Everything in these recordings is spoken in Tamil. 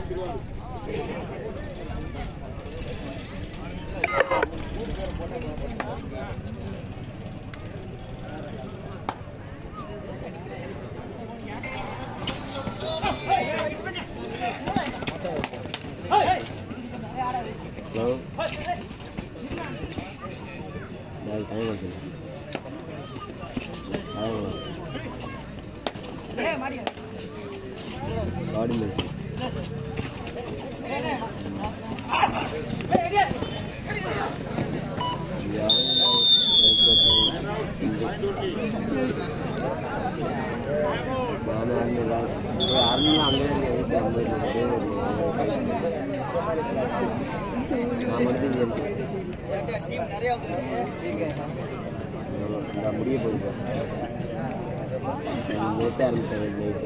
ஹலோ டைம் ஆச்சு பாடி மேட்ச் முடிய போகுது நேற்று ஆரம்பிச்சேன் நைட்டு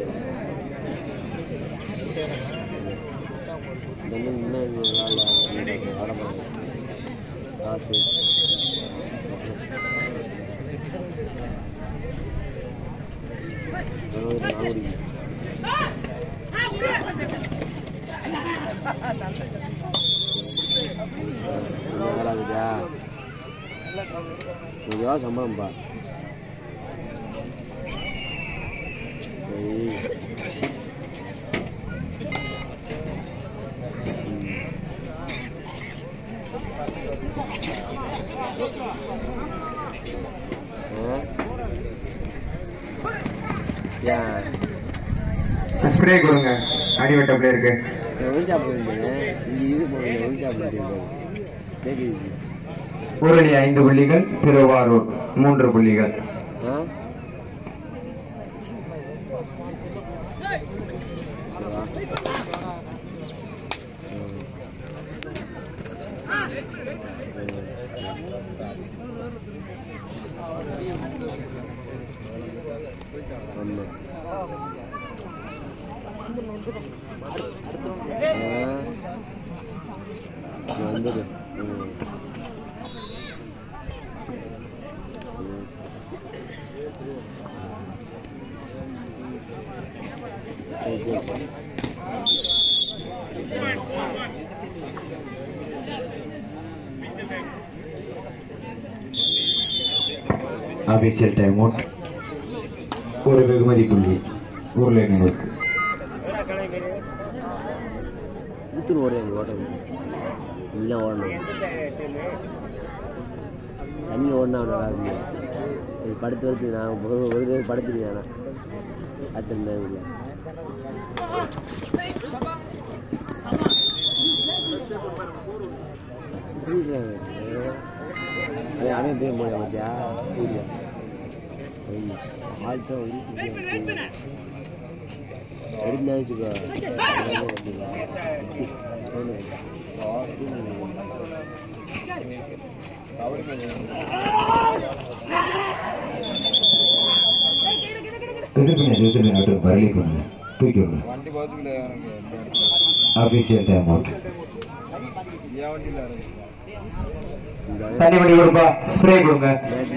இன்னும் இன்னும் வேலை ஆட மாட்டேன் காசு நாகூடி வேலை ஆகுதா எவ்வளோ சம்பளம்ப்பா ஏய். ஆ? ஏன் ஸ்ப்ரே கொடுங்க அடிவட்ட பிளேயருக்கு ஒன் ஷாப் இருந்தேன் இங்கே இது போகணும் ஒன் ஷாப் இருந்தேன் சரி ஊரணி ஐந்து புள்ளிகள் திருவாரூர் மூன்று புள்ளிகள் ஆ வந்தது ம் சரி சரி அபிஷியல் டைம் அவுட் ஒரு வெகுமதி புள்ளி ஊர்ல நினைவுக்கு ஊத்துரு ஓடுறேன் ஓட்டம் இல்லை ஓடணும் தண்ணி ஓடினா நல்லா இருக்கும் இது படுத்து வருது நான் ஒரு ஒரு பேர் படுத்துருக்கேன் ஆனால் பார்த்துருந்தேன் இல்லை புரியல அது அவன் பேர் போட பார்த்தியா புரியல ஆள்கிட்ட வந்து எடுத்து வச்சுக்கோ விசில் பண்ணி விசில் பண்ணி விட்டு பரளி பண்ணுங்க தூக்கி விடுங்க வண்டி பார்த்துக்கல எனக்கு அபிஷியல் டைம் அவுட் ஏன் வண்டியில் இறங்கி தண்ணி வண்டி கொடுப்பா ஸ்ப்ரே கொடுங்க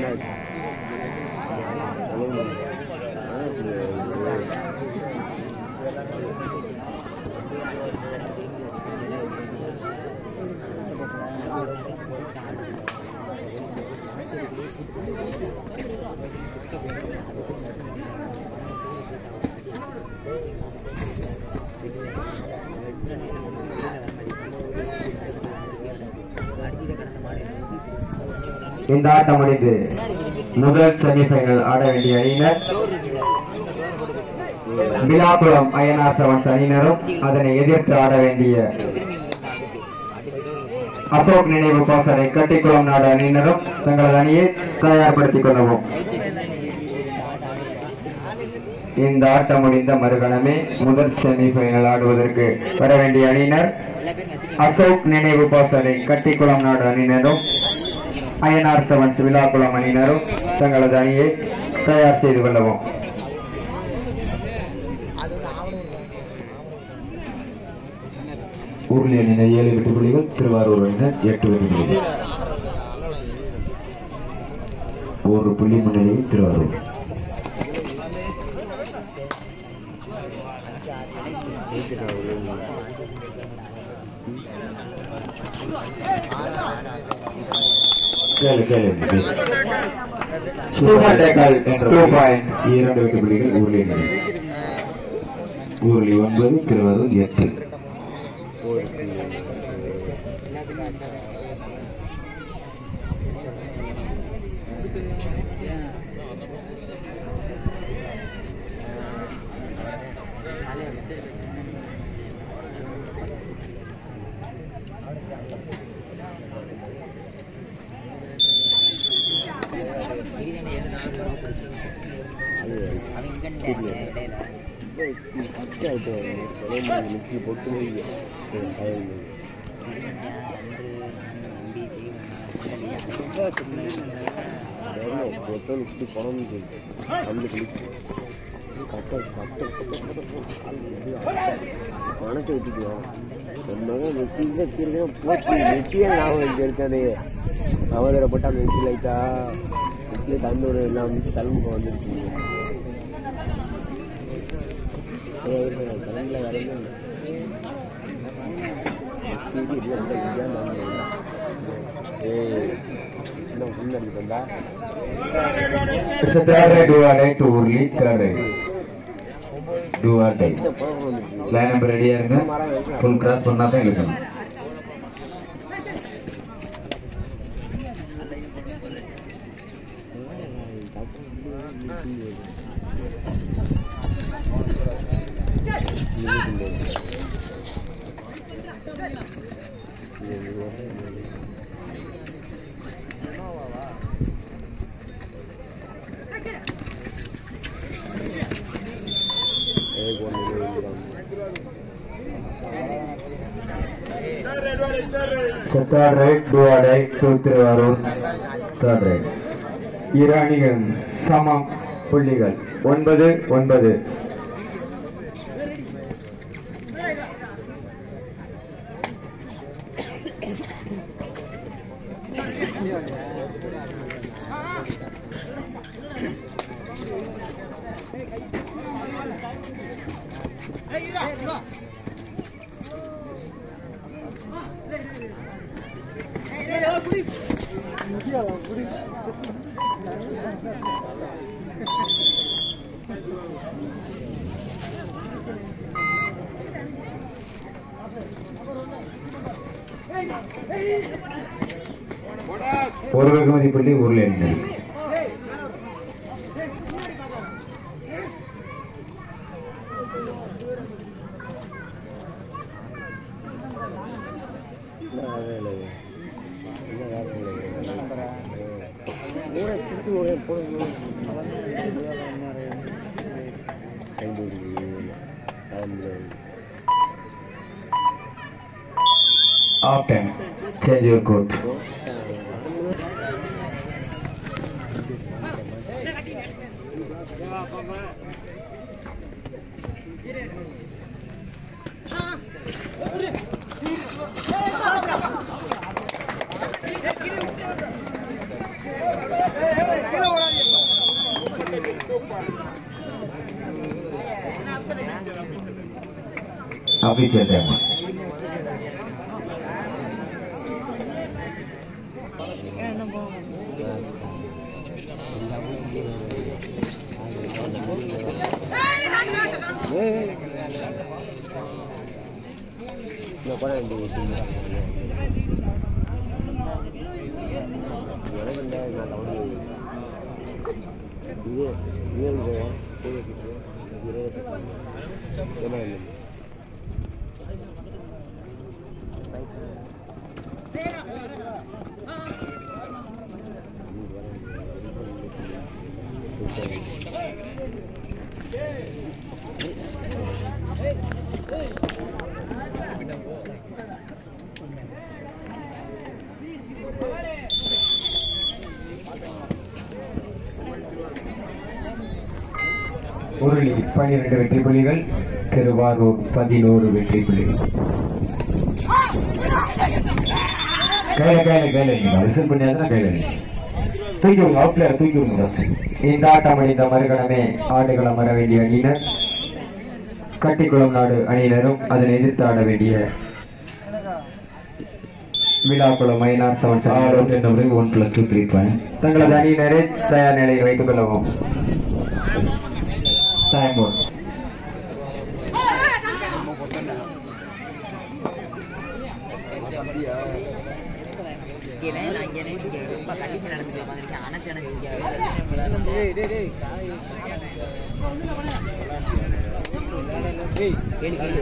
இந்த ஆட்டம் முடிந்து முதல் செமிஃபைனல் ஆட வேண்டிய அணியினர் விழாக்குளம் அய்யனார் செவன்ஸ் அணியினரும் அதனை எதிர்த்து ஆட வேண்டிய அசோக் நினைவு பாசறை கட்டிக்குளம் நாடு அணியினரும் தங்களது அணியை தயார்படுத்திக் கொள்ளவும் இந்த ஆட்டம் முடிந்த மறுகணமே முதல் செமிஃபைனல் ஆடுவதற்கு வர வேண்டிய அணியினர் அசோக் நினைவு பாசறை கட்டிக்குளம் நாடு அணியினரும் அயனார் செவன்ஸ் விழாக்குளம் அணியினரும் தங்களது அணியை தயார் செய்து கொள்ளவும் ஊர்லி அணியினர் ஏழு வெற்றி புள்ளிகள் திருவாரூர் அணியினர் எட்டு வெற்றி புள்ளிகள் ஒரு புள்ளி முன்னிலையில் திருவாரூர் எடுத்துட்டான் ஒரு கேளு கேளு சூப்பர் டேக்கல் டூ பாயிண்ட் இரண்டு வெற்றி புள்ளிகள் ஊர்லி ஊர்லி ஒன்பது திருவாரூர் எட்டு நிற்கி பொட்டு பொத்தல் இப்படி பணம் கண்ணு கிழிச்சு கட்ட கட்ட மனசை விட்டுக்குவோம் நம்ம நெத்தியில கீழே போச்சு நெத்தியே ஞாபகம் இங்கே இருக்கானே அவசரப்பட்டு அந்த நெத்தி லைட்டா நெத்தியில தண்ணோட எல்லாம் வந்து தலைமுகம் வந்துருச்சு தலைமுறை வரைக்கும் ஏய் இன்னும் முன்னாடி வந்தா It's a third right, do or die to Urli, third right. Do or die. பழக்கம் வந்துருச்சு லைன் நம்பர் ரெடியா இருங்க ஃபுல் கிராஸ் பண்ணா தான் இழுக்கணும் So third right, do or die to Thiruvarur third right. இரு அணிகள் சமம் புள்ளிகள் ஒன்பது ஒன்பது ஒரு வெகுமதி புள்ளி ஊர்ல அணிகள் ஊரை திருப்பி ஊரே போடணும் off time change your code official time இந்த படம் இந்த எனக்கு இந்த நான் வந்து இது இது போவோம் ஏமா இல்லை உருளி பன்னிரண்டு வெற்றி புள்ளிகள் திருவாரூர் பதினோரு வெற்றி புள்ளிகள் கையில கையில கையில நீங்க ரிசல்ட் பண்ணியாச்சுன்னா கையில நீங்க தூக்கி விடுங்க அவுட் பிளேயர் தூக்கி விடுங்க ஃபர்ஸ்ட் இந்த ஆட்டம் அடிந்த மறுகணமே ஆடுகளம் வர வேண்டிய அணியினர் கட்டிக்குளம் நாடு அணியினரும் அதனை எதிர்த்து ஆட வேண்டிய Vizhakulam minor seven seven one plus two three point தங்களது அணியினரை தயார் நிலையில் வைத்துக் கொள்ளவும் டைம் அவுட் இங்கே நான் இங்கே இங்கே ரொம்ப கண்டிஷன் நடந்து போய் உட்காந்துருக்கேன் அணைச்சு அணைச்சு இங்கே கேளு கேளு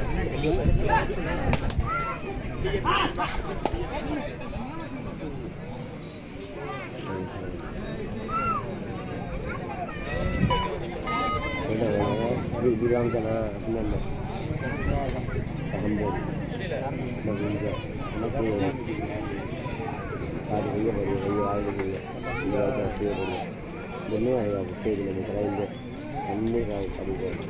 இது இது காமிச்சானா அப்படின்னா இல்லை அகம்பது நம்ம இங்கே எனக்கு அது வெய்ய போடுது வெய்ய வாழ்ந்து போடுது இந்த வாய்ப்பு செய்ய போடுது ஒன்றே ஆகாது சரி நம்ம கலைந்து ஒன்றே அப்படி போடுது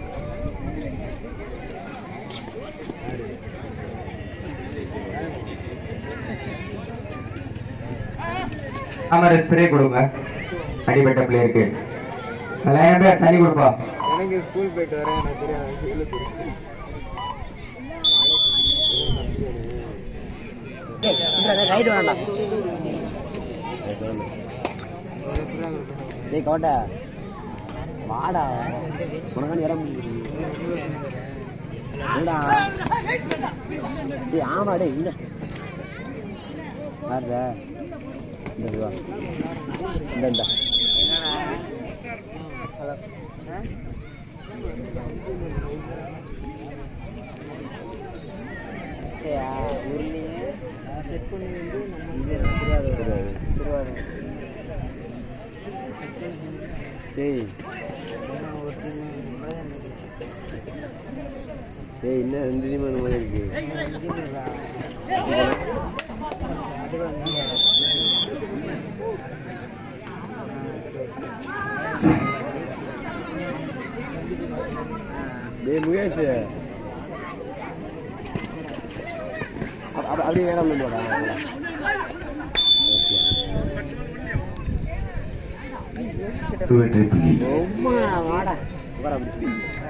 அமர ஸ்ப்ரே கொடுங்க அடிபட்ட பிளேயருக்கு விளையாண்டு பேர் தண்ணி கொடுப்பா எனக்கு ஸ்கூல் போயிட்டு வரேன் எனக்கு தெரியாது ஸ்கூலுக்கு ரைடு வேண்டாம் டேய் கோட்டை வாடா உனக்கான இடம் ஏடா டேய் ஆமா டேய் இல்ல பாருடா இந்த வா இந்த இந்த செட் பண்ணி வந்து இது எனக்கு தெரியாது தெரியாது திருவாரூர் டேய் டேய் இன்னும் ரெண்டு டீம் அந்த மாதிரி இருக்கு டேய் முகேஷ் அப்ப- அப்ப- அப்படியே வேற ஒன்று போடா டூ ட்ரிபிள் ரொம்ப வாடா உட்கார அப்படி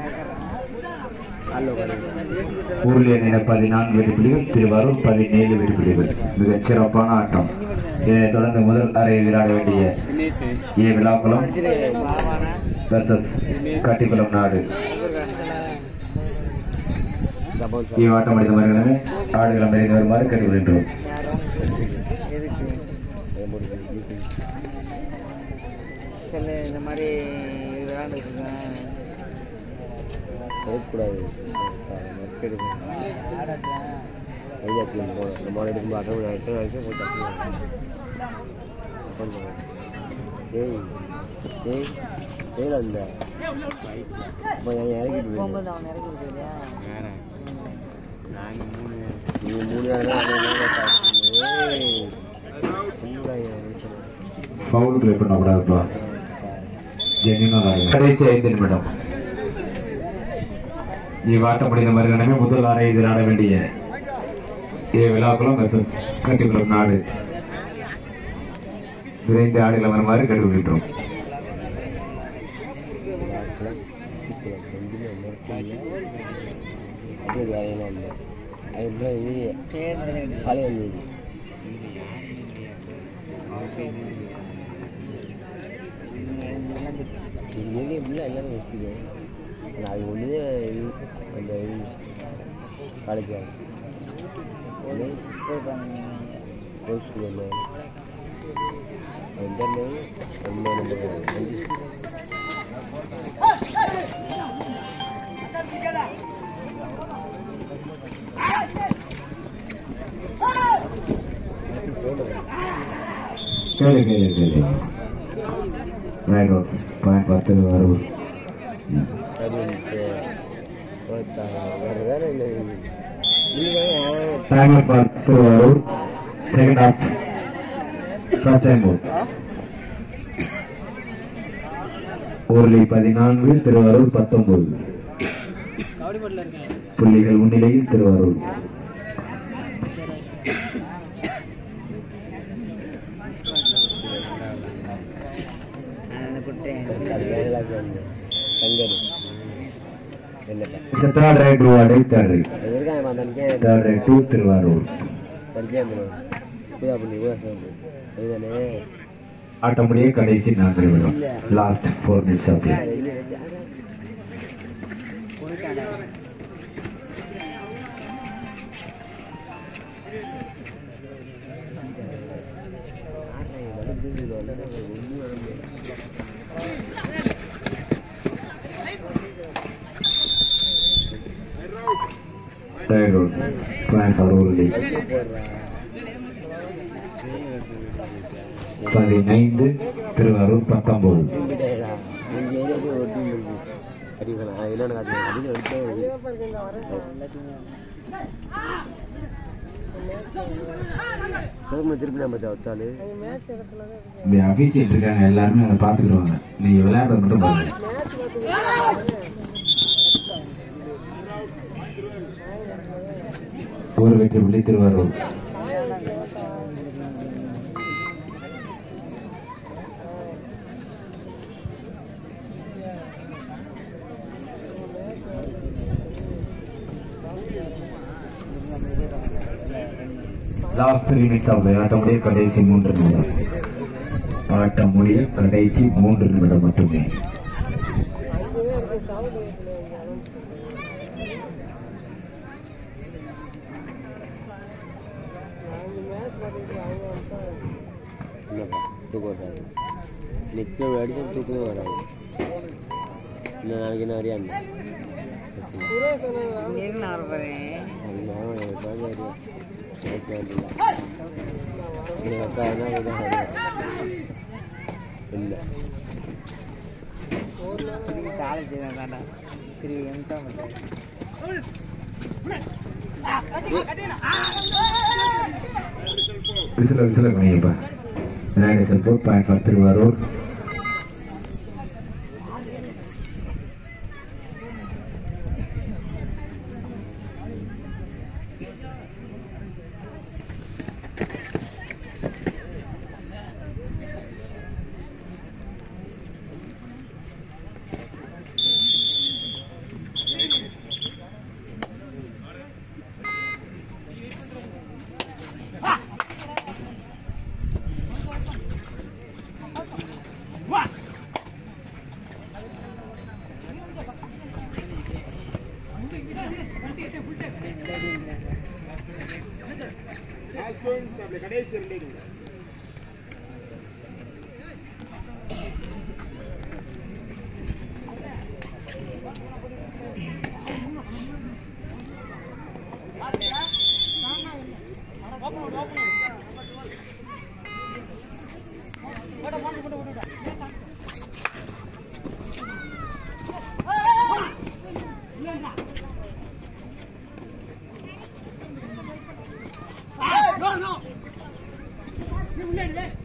அல்ல உட்காரு ஊரில் நில பதினான்கு வெடிப்புலிகள் திருவாரூர் பதினேழு வெடிப்புலிகள் மிகச் சிறப்பான ஆட்டம் இதனைத் தொடர்ந்து முதல் அறையை விளையாட வேண்டிய ஏ விழாக்குளம் வெர்சஸ் கட்டிக்குளம் நாடு டபுள் இவ்வாட்டம் அடித்த வருகிறது ஆடுகளம் நிறைந்து வருமாறு கேட்டுக்கொள்கின்றோம் சொல்லு இந்த மாதிரி விளையாண்டுட்டு இருக்கேன் செய்யக்கூடாது எடுக்கணும் ஐடியாச்சில் போகணும் நம்ம எடுக்கும்போது அட்டன் அட்டன் ஆகிட்டு போய் தப்பு ஏய் ஏய் ஏய் அந்த இப்போ நான் இறக்கிட்டு போகும்போது அவன் இறக்கி விட்டுருக்கியா நீங்கள் மூணு நேரம் ஏய் ஃபவுல் ட்ரை பண்ணக்கூடாதுப்பா ஜென்யூனாக கடைசி ஐந்து நிமிடம் இவ்வாட்டம் முடிந்த மறுகணமே முதல் அறை இதில் ஆட வேண்டிய ஏ விழாக்குளம் வெர்சஸ் கட்டிக்குளம் நாடு விரைந்து ஆடுகளம் வருமாறு கேட்டுக்கொள்கின்றோம் அது வேலையெல்லாம் இல்லை அதுக்கப்புறம் இது பழைய மீதி மீதி ஃபுல்லாக எல்லாமே வச்சுக்கேன் அது ஒன்று அந்த இது காலேஜ் கோர்ஸ் ஸ்கூல் அந்த அந்த ஒன்று நம்ம அஞ்சு கேளு கேளு கேளு ரைட் அவுட் பாயிண்ட் பத்து அறுபது சரி வேறு வேலை இல்லை நீங்கள் timer for Thiruvarur second half first time out ஊர்லி பதினான்கு திருவாரூர் பத்தொன்பது புள்ளிகள் முன்னிலையில் திருவாரூர் அந்த குட்டை அது கேரளாக்கு வந்து சங்கர் என்ன இல்லை தேர்ட் ரைட் ரூவாடு தேர்ட் ரைட் இருக்காங்க மாட்டானுக்கே தேர்ட் ரைட் டூ திருவாரூர் பரிச்சயம் பூஜா பண்ணி பூஜா பண்ணி அதுதானே ஆட்ட முடிய கடைசி நான்கு நிமிடம் last four minutes of play right road point for ஒரு லீக் பதினைந்து திருவாரூர் பத்தொன்பது கும்பிட்டேடா எங்கள் ஏரியாவுக்கு ஒரு டீம் இருக்கு அடிப்பேன் அது என்னென்னு காட்டுவேன் அடிக்க வந்துட்டு சோம திருப்பி நம்ம வச்சாலு இந்த அபிஷியல் இருக்காங்க எல்லாருமே அதை பார்த்துக்கிடுவாங்க நீங்க விளையாட மட்டும் பாருங்க ஒரு வெற்றி புள்ளி Thiruvarur last three minutes of ஆட்டம் முடிய கடைசி மூன்று நிமிடம் ஆட்டம் முடிய கடைசி மூன்று நிமிடம் மட்டுமே என்னப்பா தூக்கம் வராது நிற்க அடிச்சா தூக்கமே வராது இன்னும் நாளைக்கு என்ன அறியாம நான் வரப்போறேன் அக்கா என்ன இல்லை காலேஜ் தான்டா திரும்பி எம்கா பண்ணுறேன் விசில விசில பண்ணியப்பா விநாயகர் செல்போர்ட் point for Thiruvarur no, no.